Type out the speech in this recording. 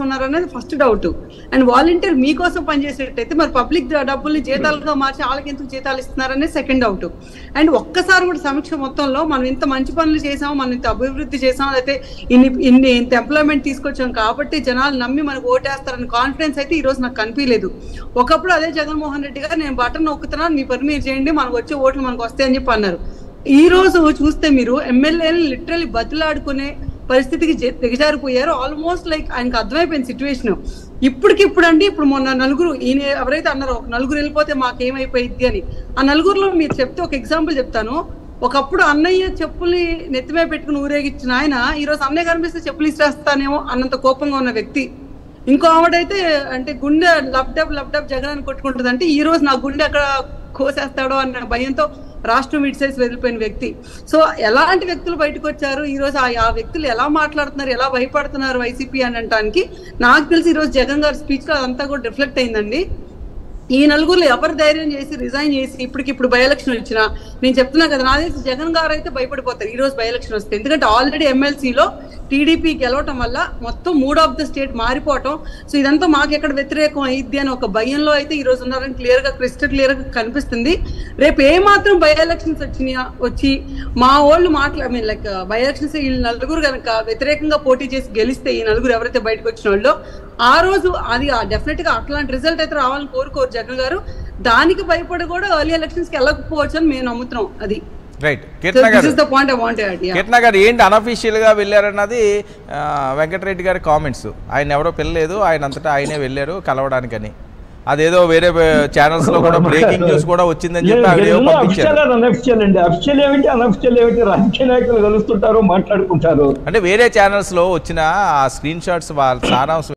చేస్తున్నారు అనేది first doubt and volunteer మీకోసం పనిచేసేటైతే మరి పబ్లిక్ డబ్బుల్ని జీతాలుగా మార్చి వాళ్ళకి ఎందుకు జీతాలు ఇస్తున్నారనే సెకండ్ డౌట్ అండ్ ఒక్కసారి కూడా సమీక్ష మొత్తంలో మనం ఇంత మంచి పనులు చేసాం మనం ఇంత అభివృద్ధి చేసాం అయితే ఇన్ని ఇన్ని ఇంత ఎంప్లాయ్మెంట్ తీసుకొచ్చాం కాబట్టి జనాలు నమ్మి మనకు ఓటేస్తారని కాన్ఫిడెన్స్ అయితే ఈ రోజు నాకు కనిపించలేదు ఒకప్పుడు అదే జగన్మోహన్ రెడ్డి గారు నేను బటన్ నొక్కుతున్నాను మీ పని మీరు చేయండి మనకు వచ్చే ఓట్లు మనకు వస్తాయని చెప్పి అన్నారు ఈ రోజు చూస్తే మీరు ఎమ్మెల్యేలు లిటరలీ బతులాడుకునే పరిస్థితికి జె- దిగజారిపోయారు ఆల్మోస్ట్ లైక్ ఆయనకు అర్థమైపోయింది సిచ్యువేషన్ ఇప్పటికిప్పుడు అండి ఇప్పుడు మొన్న నలుగురు ఈయన ఎవరైతే అన్నారో ఒక నలుగురు వెళ్ళిపోతే మాకేమైపోయింది అని ఆ నలుగురులో మీరు చెప్తే ఒక ఎగ్జాంపుల్ చెప్తాను ఒకప్పుడు అన్నయ్య చెప్పుల్ని నెత్తిమే పెట్టుకుని ఊరేగించిన ఆయన ఈ రోజు అన్నయ్య కనిపిస్తే చెప్పులు ఇచ్చేస్తానేమో అన్నంత కోపంగా ఉన్న వ్యక్తి ఇంకో ఆవిడైతే అంటే గుండె లబ్డబ్ లబ్డబ్ జగన్ అని కొట్టుకుంటుంది అంటే ఈ రోజు నా గుండె అక్కడ కోసేస్తాడో అన్న భయంతో రాష్ట్రం ఇడిసేసి వెళ్ళిపోయిన వ్యక్తి సో ఎలాంటి వ్యక్తులు బయటకు వచ్చారు ఈ రోజు ఆ ఆ వ్యక్తులు ఎలా మాట్లాడుతున్నారు ఎలా భయపడుతున్నారు వైసీపీ అని అనడానికి నాకు తెలిసి ఈ రోజు జగన్ గారి స్పీచ్ లో అదంతా కూడా రిఫ్లెక్ట్ అయిందండి ఈ నలుగురు ఎవరు ధైర్యం చేసి రిజైన్ చేసి ఇప్పటికిప్పుడు బై ఎలక్షన్ వచ్చినా నేను చెప్తున్నా కదా నా తెలిసి జగన్ గారు అయితే భయపడిపోతారు ఈ రోజు బై ఎలక్షన్ వస్తే ఎందుకంటే ఆల్రెడీ ఎమ్మెల్సీలో టీడీపీ గెలవటం వల్ల మొత్తం మూడ్ ఆఫ్ ద స్టేట్ మారిపోవటం సో ఇదంతా మాకు ఎక్కడ వ్యతిరేకం అయ్యిద్ది అని ఒక భయంలో అయితే ఈ రోజు ఉన్నారని క్లియర్ గా క్రిస్టల్ క్లియర్ గా కనిపిస్తుంది రేపు ఏ మాత్రం బై ఎలక్షన్స్ వచ్చినాయా వచ్చి మా వాళ్ళు మాట్లా మీన్ లైక్ బై ఎలక్షన్స్ వీళ్ళు నలుగురు కనుక వ్యతిరేకంగా పోటీ చేసి గెలిస్తే ఈ నలుగురు ఎవరైతే బయటకు వచ్చిన వాళ్ళు ఆ రోజు అది డెఫినెట్ గా అట్లాంటి రిజల్ట్ అయితే రావాలని కోరుకోరు జగన్ గారు దానికి భయపడి కూడా ఎర్లీ ఎలక్షన్స్ కి వెళ్ళకపోవచ్చు అని మేము నమ్ముతున్నాం అది రైట్ కీర్తన దిస్ గారు is the point I wanted Keerthana గారు ఏంటి అనఫీషియల్ గా వెళ్ళారన్నది ఆ, వెంకటరెడ్డి గారి కామెంట్స్ ఆయన ఎవరో పిల్లలేదు ఆయన అంతటా ఆయనే వెళ్ళారు కలవడానికని అదేదో వేరే ఛానల్స్ లో కూడా బ్రేకింగ్ న్యూస్ కూడా వచ్చిందని చెప్పి ఆవిడ ఏవో పంపించారు అఫిషియల్ అనఫిషియల్ అండి అఫిషియల్ ఏమిటి అనఫిషియల్ ఏమిటి రాజకీయ నాయకులు కలుస్తుంటారు మాట్లాడుకుంటారు అంటే వేరే ఛానల్స్ లో వచ్చిన ఆ స్క్రీన్ షాట్స్ వాళ్ళ సారాంశం